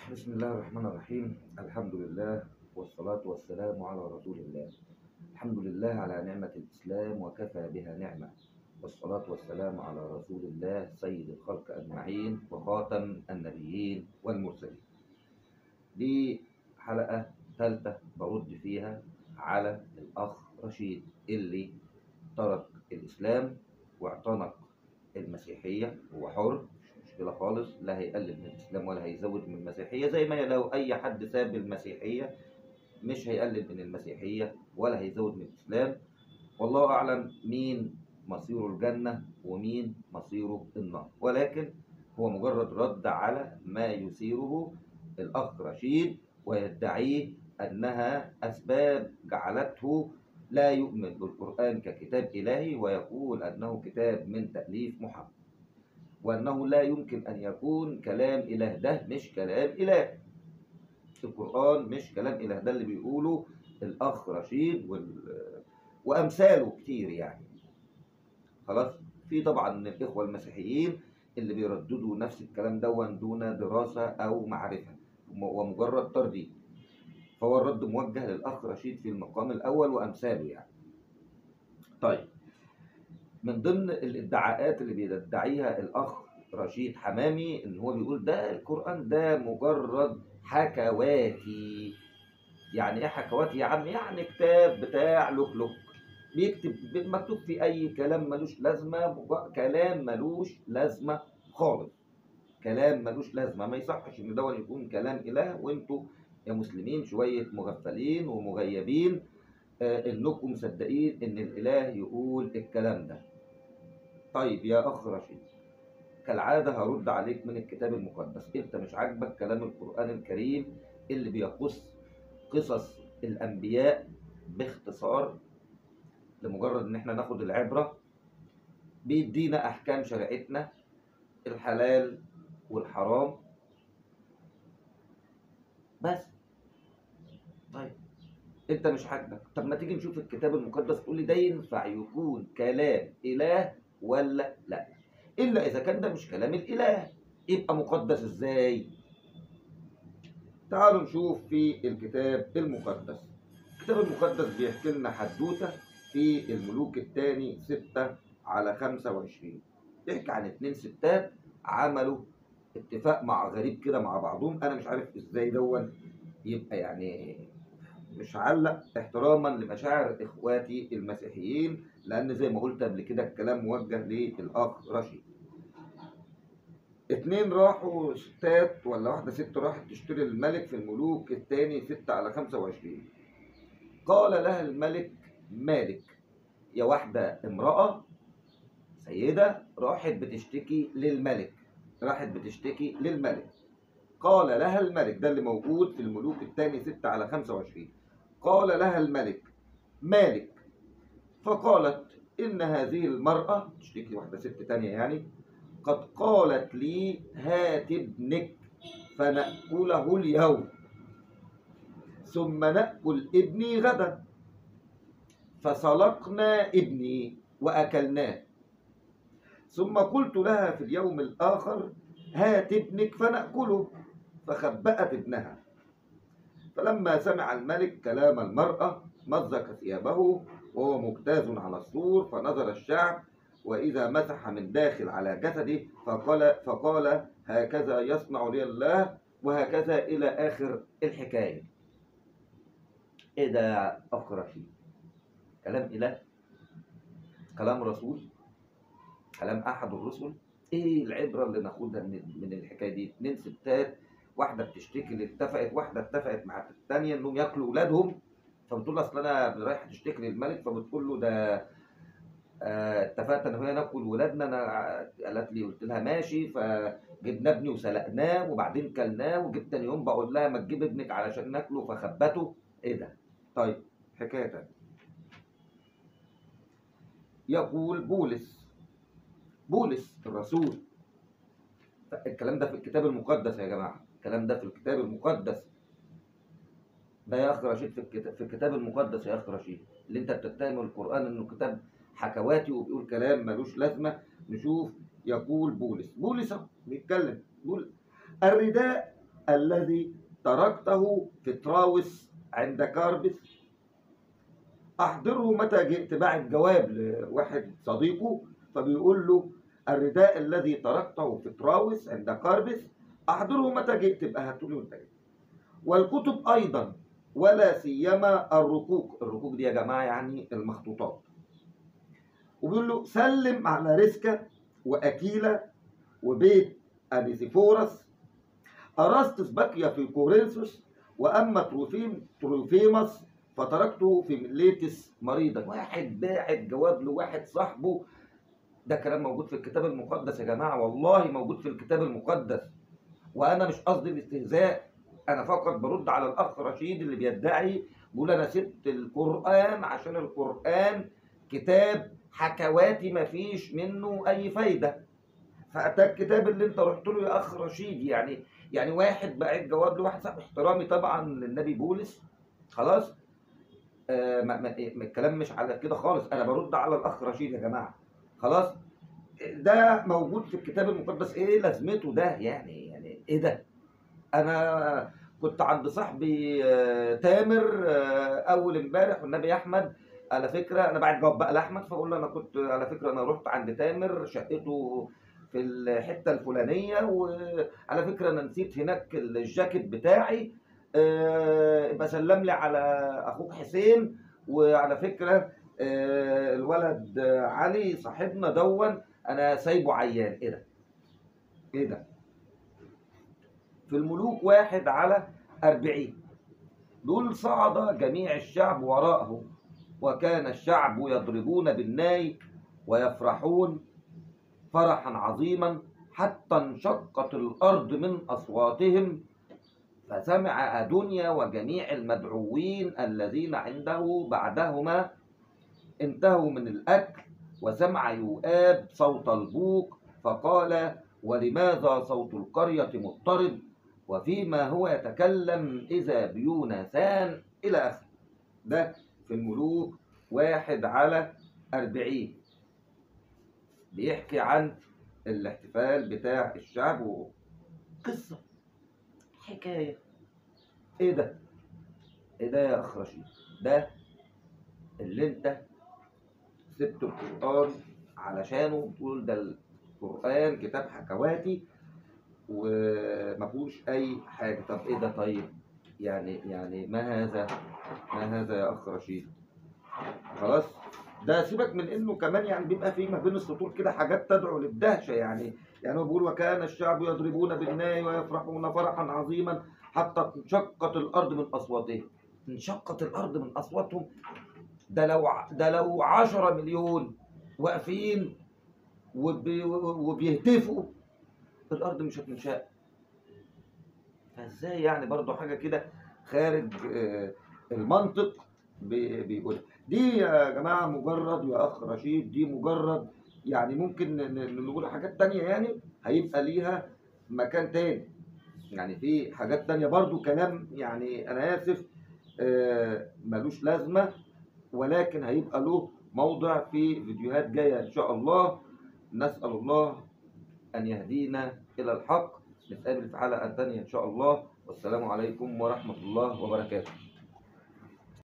بسم الله الرحمن الرحيم الحمد لله والصلاة والسلام على رسول الله الحمد لله على نعمة الإسلام وكفى بها نعمة والصلاة والسلام على رسول الله سيد الخلق أجمعين وخاتم النبيين والمرسلين دي حلقة ثالثة برد فيها على الأخ رشيد اللي ترك الإسلام واعتنق المسيحية هو حر مش مشكلة خالص لا هيقلل من الإسلام ولا هيزود من المسيحية زي ما لو أي حد ساب المسيحية مش هيقلل من المسيحية ولا هيزود من الإسلام والله أعلم مين مصيره الجنة ومين مصيره النار ولكن هو مجرد رد على ما يثيره الأخ رشيد ويدعيه أنها أسباب جعلته لا يؤمن بالقرآن ككتاب إلهي ويقول أنه كتاب من تأليف محمد وأنه لا يمكن أن يكون كلام إله ده مش كلام إله القرآن مش كلام إله ده اللي بيقوله الأخ رشيد وال... وأمثاله كتير يعني خلاص في طبعا من الإخوة المسيحيين اللي بيرددوا نفس الكلام دون دون دراسة أو معرفة ومجرد ترديد فهو الرد موجه للأخ رشيد في المقام الأول وأمثاله يعني طيب من ضمن الادعاءات اللي بيدعيها الأخ رشيد حمامي إن هو بيقول ده القرآن ده مجرد حكواتي يعني إيه حكواتي يا عم؟ يعني كتاب بتاع لوك لوك بيكتب مكتوب فيه أي كلام ملوش لازمة كلام ملوش لازمة خالص كلام ملوش لازمة ما يصحش إن ده يكون كلام إله وأنتوا يا مسلمين شوية مغفلين ومغيبين آه انكم مصدقين ان الاله يقول الكلام ده طيب يا اخ رشيد كالعادة هرد عليك من الكتاب المقدس انت مش عاجبك كلام القرآن الكريم اللي بيقص قصص الانبياء باختصار لمجرد ان احنا ناخد العبرة بيدينا احكام شريعتنا الحلال والحرام بس طيب انت مش عاجبك طب ما تيجي نشوف الكتاب المقدس تقول لي ده ينفع يكون كلام اله ولا لا الا اذا كان ده مش كلام الاله يبقى مقدس ازاي تعالوا نشوف في الكتاب المقدس الكتاب المقدس بيحكي لنا حدوته في الملوك الثاني ستة على خمسة وعشرين يحكي عن اتنين ستات عملوا اتفاق مع غريب كده مع بعضهم انا مش عارف ازاي دون يبقى يعني مش هعلق احتراما لمشاعر اخواتي المسيحيين لان زي ما قلت قبل كده الكلام موجه للاخ رشيد اتنين راحوا ستات ولا واحده ست راحت تشتري الملك في الملوك الثاني ستة على خمسة وعشرين قال لها الملك مالك يا واحدة امرأة سيدة راحت بتشتكي للملك راحت بتشتكي للملك قال لها الملك ده اللي موجود في الملوك الثاني ستة على خمسة وعشرين قال لها الملك مالك فقالت إن هذه المرأة تشتكي واحدة ست تانية يعني قد قالت لي هات ابنك فنأكله اليوم ثم نأكل ابني غدا فسلقنا ابني وأكلناه ثم قلت لها في اليوم الآخر هات ابنك فنأكله فخبأت ابنها فلما سمع الملك كلام المرأة مزق ثيابه وهو مجتاز على السور فنظر الشعب وإذا مسح من داخل على جسده فقال, فقال هكذا يصنع لي الله وهكذا إلى آخر الحكاية إيه ده أخ رشيد كلام إله كلام رسول كلام أحد الرسل إيه العبرة اللي ناخدها من من الحكاية دي اتنين ستات واحدة بتشتكي اللي اتفقت واحدة اتفقت مع الثانية إنهم ياكلوا أولادهم فبتقول له أصل أنا رايح تشتكي للملك فبتقول له ده آه اتفقت ان هي ناكل ولادنا انا قالت لي قلت لها ماشي فجبنا ابني وسلقناه وبعدين كلناه وجبت تاني يوم بقول لها ما تجيب ابنك علشان ناكله فخبته ايه ده؟ طيب حكايه تانية يقول بولس بولس الرسول الكلام ده في الكتاب المقدس يا جماعه الكلام ده في الكتاب المقدس ده يا اخ رشيد في الكتاب في الكتاب المقدس يا اخ رشيد اللي انت بتتهم القران انه كتاب حكواتي وبيقول كلام ملوش لازمه نشوف يقول بولس بولس بيتكلم بيقول الرداء الذي تركته في تراوس عند كاربس أحضره متى جئت بعت جواب لواحد صديقه فبيقول له الرداء الذي تركته في تراوس عند كاربس أحضره متى جئت يبقى هاتوا لي وانت جاي. والكتب أيضا ولا سيما الركوك الركوك دي يا جماعة يعني المخطوطات وبيقول له سلم على ريسكا وأكيلا وبيت أبيسيفورس أرسطس بقي في كورنثوس وأما تروفيم تروفيموس فتركته في ميليتس مريضا واحد باعت جواب لواحد صاحبه ده كلام موجود في الكتاب المقدس يا جماعة والله موجود في الكتاب المقدس وأنا مش قصدي الاستهزاء أنا فقط برد على الأخ رشيد اللي بيدعي بيقول أنا سبت القرآن عشان القرآن كتاب حكواتي مفيش منه أي فايدة فأتى الكتاب اللي أنت رحت له يا أخ رشيد يعني يعني واحد بعت جواب لواحد صاحب احترامي طبعا للنبي بولس خلاص آه ما ما ما- الكلام مش على كده خالص انا برد على الاخ رشيد يا جماعه خلاص ده موجود في الكتاب المقدس ايه لازمته ده يعني يعني ايه ده انا كنت عند صاحبي آه، تامر آه، اول امبارح والنبي احمد على فكره انا بعد جواب بقى لاحمد فاقول له انا كنت على فكره انا رحت عند تامر شقته في الحته الفلانيه وعلى فكره انا نسيت هناك الجاكيت بتاعي آه، يبقى سلم لي على اخوك حسين وعلى فكره آه، الولد آه، علي صاحبنا دون انا سايبه عيان ايه ده ايه ده في الملوك واحد على أربعين دول صعد جميع الشعب وراءه وكان الشعب يضربون بالناي ويفرحون فرحا عظيما حتى انشقت الأرض من أصواتهم فسمع أدونيا وجميع المدعوين الذين عنده بعدهما انتهوا من الأكل وسمع يؤاب صوت البوق فقال ولماذا صوت القرية مضطرب وفيما هو يتكلم إذا بيوناثان إلى آخره ده في الملوك واحد على أربعين بيحكي عن الاحتفال بتاع الشعب قصة حكاية ايه ده ايه ده يا اخ رشيد ده اللي انت سبت القرآن علشانه بتقول ده القرآن كتاب حكواتي وما فيهوش اي حاجة طب ايه ده طيب يعني يعني ما هذا ما هذا يا اخ رشيد خلاص ده سيبك من انه كمان يعني بيبقى فيه ما بين السطور كده حاجات تدعو للدهشه يعني يعني هو بيقول وكان الشعب يضربون بالناي ويفرحون فرحا عظيما حتى انشقت الارض من اصواتهم انشقت الارض من اصواتهم ده لو ع- ده لو 10 مليون واقفين وبي وبيهتفوا الارض مش هتنشق فازاي يعني برضو حاجه كده خارج آه، المنطق بي- بيقول دي يا جماعه مجرد يا اخ رشيد دي مجرد يعني ممكن ن- ن- نقول حاجات تانية يعني هيبقى ليها مكان تاني يعني في حاجات تانية برضو كلام يعني انا اسف آه، ملوش لازمه ولكن هيبقى له موضع في فيديوهات جايه ان شاء الله نسال الله ان يهدينا الى الحق نتقابل في حلقه تانية ان شاء الله والسلام عليكم ورحمه الله وبركاته